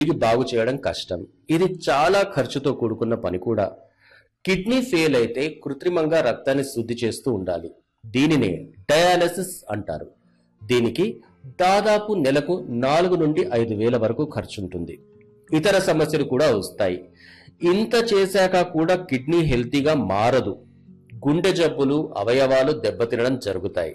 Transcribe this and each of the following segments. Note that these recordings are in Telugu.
తిరిగి బాగు చేయడం కష్టం ఇది చాలా ఖర్చుతో కూడుకున్న పని కూడా కిడ్నీ ఫెయిల్ అయితే కృత్రిమంగా రక్తాన్ని శుద్ధి చేస్తూ ఉండాలి దీనినే డయాలసిస్ అంటారు దీనికి దాదాపు నెలకు నాలుగు నుండి ఐదు వేల వరకు ఖర్చుంటుంది ఇతర సమస్యలు కూడా వస్తాయి ఇంత చేశాక కూడా కిడ్నీ హెల్తీగా మారదు గుండె జబ్బులు అవయవాలు దెబ్బతినడం జరుగుతాయి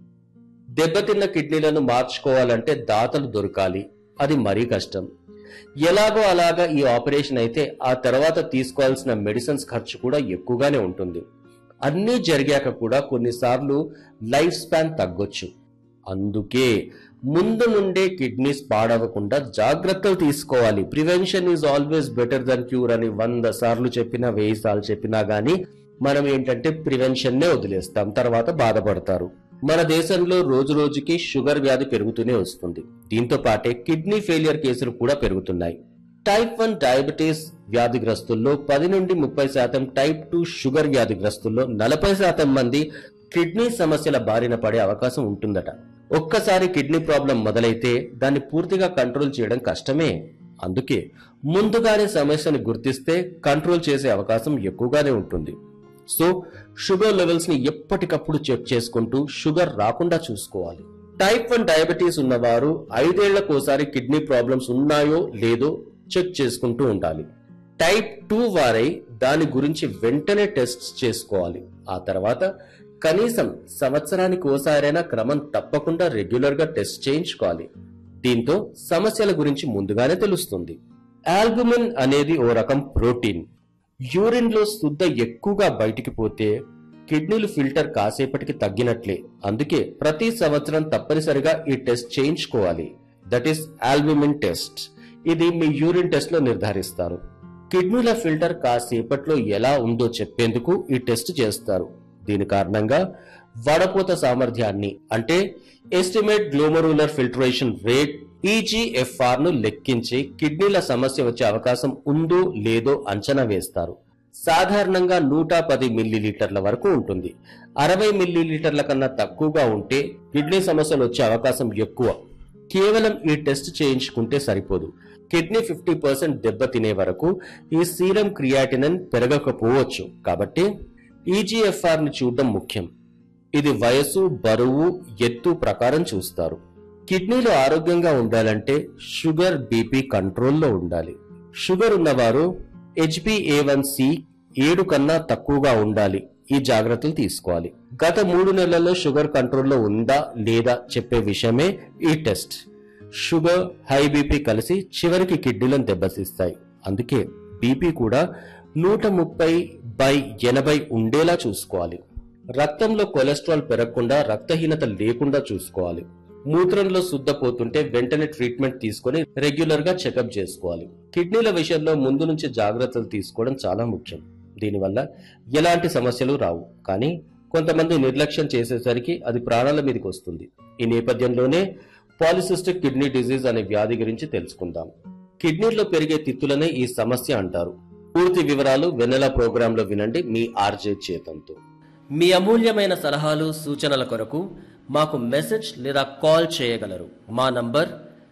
దెబ్బతిన్న కిడ్నీలను మార్చుకోవాలంటే దాతలు దొరకాలి అది మరీ కష్టం ఎలాగో అలాగా ఈ ఆపరేషన్ అయితే ఆ తర్వాత తీసుకోవాల్సిన మెడిసిన్స్ ఖర్చు కూడా ఎక్కువగానే ఉంటుంది అన్నీ జరిగాక కూడా కొన్నిసార్లు లైఫ్ స్పాన్ తగ్గొచ్చు అందుకే ముందు నుండే కిడ్నీస్ పాడవకుండా జాగ్రత్తలు తీసుకోవాలి prevention is always better than cure అని వంద సార్లు చెప్పినా వెయ్యి సార్లు చెప్పినా గానీ మనం ఏంటంటే ప్రివెన్షన్ నే వదిలేస్తాం తర్వాత బాధపడతారు మన దేశంలో రోజు రోజుకి షుగర్ వ్యాధి పెరుగుతూనే వస్తుంది దీంతో పాటే కిడ్నీ ఫెయిలియర్ కేసులు కూడా పెరుగుతున్నాయి టైప్ వన్ డయాబెటీస్ వ్యాధిగ్రస్తుల్లో పది నుండి ముప్పై శాతం టైప్ టూ షుగర్ వ్యాధిగ్రస్తుల్లో నలభై శాతం మంది కిడ్నీ సమస్యల బారిన పడే అవకాశం ఉంటుందట ఒక్కసారి కిడ్నీ ప్రాబ్లం మొదలైతే దాన్ని పూర్తిగా కంట్రోల్ చేయడం కష్టమే అందుకే ముందుగానే సమస్యను గుర్తిస్తే కంట్రోల్ చేసే అవకాశం ఎక్కువగానే ఉంటుంది సో షుగర్ లెవెల్స్ ని ఎప్పటికప్పుడు చెక్ చేసుకుంటూ షుగర్ రాకుండా చూసుకోవాలి టైప్ వన్ డయాబెటీస్ ఉన్నవారు ఐదేళ్లకోసారి కిడ్నీ ప్రాబ్లమ్స్ ఉన్నాయో లేదో చెక్ చేసుకుంటూ ఉండాలి టైప్ టూ వారై దాని గురించి వెంటనే టెస్ట్ చేసుకోవాలి ఆ తర్వాత కనీసం సంవత్సరానికి ఓసారైనా క్రమం తప్పకుండా రెగ్యులర్ గా టెస్ట్ చేయించుకోవాలి దీంతో సమస్యల గురించి ముందుగానే తెలుస్తుంది ఆల్బుమిన్ అనేది ఓ రకం ప్రోటీన్ యూరిన్ లో శుద్ధ ఎక్కువగా బయటికి పోతే కిడ్నీలు ఫిల్టర్ కాసేపటికి తగ్గినట్లే అందుకే ప్రతి సంవత్సరం తప్పనిసరిగా ఈ టెస్ట్ చేయించుకోవాలి దట్ ఈస్ ఆల్బుమిన్ టెస్ట్ ఇది మీ యూరిన్ టెస్ట్ లో నిర్ధారిస్తారు కిడ్నీల ఫిల్టర్ కాసేపట్లో ఎలా ఉందో చెప్పేందుకు ఈ టెస్ట్ చేస్తారు దీని కారణంగా వడపోత సామర్థ్యాన్ని అంటే estimate glomerular filtration rate eGFR ను లెక్కించి కిడ్నీల సమస్య వచ్చే అవకాశం ఉందో లేదో అంచనా వేస్తారు సాధారణంగా నూట పది మిల్లీలీటర్ల వరకు ఉంటుంది అరవై మిల్లీలీటర్ల కన్నా తక్కువగా ఉంటే కిడ్నీ సమస్యలు వచ్చే అవకాశం ఎక్కువ కేవలం ఈ టెస్ట్ చేయించుకుంటే సరిపోదు కిడ్నీ ఫిఫ్టీ పర్సెంట్ దెబ్బతినే వరకు ఈ సీరం క్రియాటినన్ పెరగకపోవచ్చు కాబట్టి ఈజీఎఫ్ఆర్ ని చూడడం ముఖ్యం ఇది వయసు బరువు ఎత్తు ప్రకారం చూస్తారు కిడ్నీలు ఆరోగ్యంగా ఉండాలంటే షుగర్ బీపీ కంట్రోల్లో ఉండాలి షుగర్ ఉన్నవారు హెచ్బిఏ వన్ సి ఏడు కన్నా తక్కువగా ఉండాలి ఈ జాగ్రత్తలు తీసుకోవాలి గత మూడు నెలల్లో షుగర్ కంట్రోల్లో ఉందా లేదా చెప్పే విషయమే ఈ టెస్ట్ షుగర్ హై బీపీ కలిసి చివరికి కిడ్నీలను దెబ్బతీస్తాయి అందుకే బీపీ కూడా నూట ముప్పై బై ఎనభై ఉండేలా చూసుకోవాలి రక్తంలో కొలెస్ట్రాల్ పెరగకుండా రక్తహీనత లేకుండా చూసుకోవాలి మూత్రంలో శుద్ధపోతుంటే వెంటనే ట్రీట్మెంట్ తీసుకొని రెగ్యులర్ గా చెకప్ చేసుకోవాలి కిడ్నీల విషయంలో ముందు నుంచి జాగ్రత్తలు తీసుకోవడం చాలా ముఖ్యం దీనివల్ల ఎలాంటి సమస్యలు రావు కానీ కొంతమంది నిర్లక్ష్యం చేసేసరికి అది ప్రాణాల మీదకి వస్తుంది ఈ నేపథ్యంలోనే పాలిసిస్టిక్ కిడ్నీ డిజీజ్ అనే వ్యాధి గురించి తెలుసుకుందాం కిడ్నీలో పెరిగే తిత్తులనే ఈ సమస్య అంటారు పూర్తి వివరాలు వెన్నెల ప్రోగ్రాంలో వినండి మీ ఆర్జే చేతంతో మీ అమూల్యమైన సలహాలు సూచనల కొరకు మాకు మెసేజ్ లేదా కాల్ చేయగలరు మా నంబర్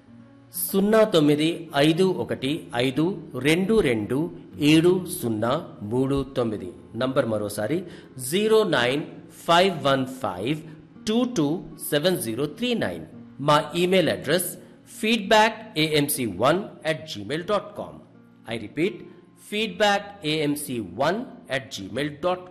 సున్నా తొమ్మిది ఐదు ఒకటి ఐదు రెండు రెండు ఏడు సున్నా మూడు తొమ్మిది నంబర్ మరోసారి zero nine five one five two two seven zero three nine మా email address feedback AMC one at Gmail dot com I repeat feedback AMC one at Gmail dot